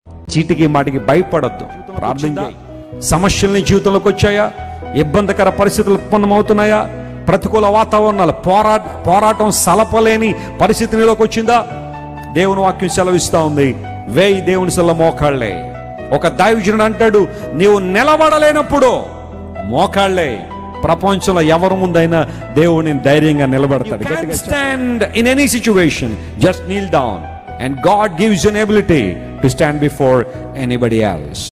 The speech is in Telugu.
చీటికి మాటికి భయపడద్దు ప్రార్థన చేయి. సమస్యల్ని జీవితంలోకి వచ్చాయా ఇబ్బందికర పరిస్థితులు ఉత్పన్నమవుతున్నాయా ప్రతికూల వాతావరణాలు పోరా పోరాటం సలపలేని పరిస్థితి నీలోకి వచ్చిందా దేవుని వాక్యం సెలవిస్తా ఉంది వేయి దేవుని సెల్ల మోకాళ్ళే ఒక దైవజనుడు అంటాడు నీవు నిలబడలేనప్పుడు మోకాళ్ళే ప్రపంచంలో ఎవరి ముందైనా దేవుని ధైర్యంగా నిలబడతాడు stand in any situation just kneel down and God gives an ability to stand before anybody else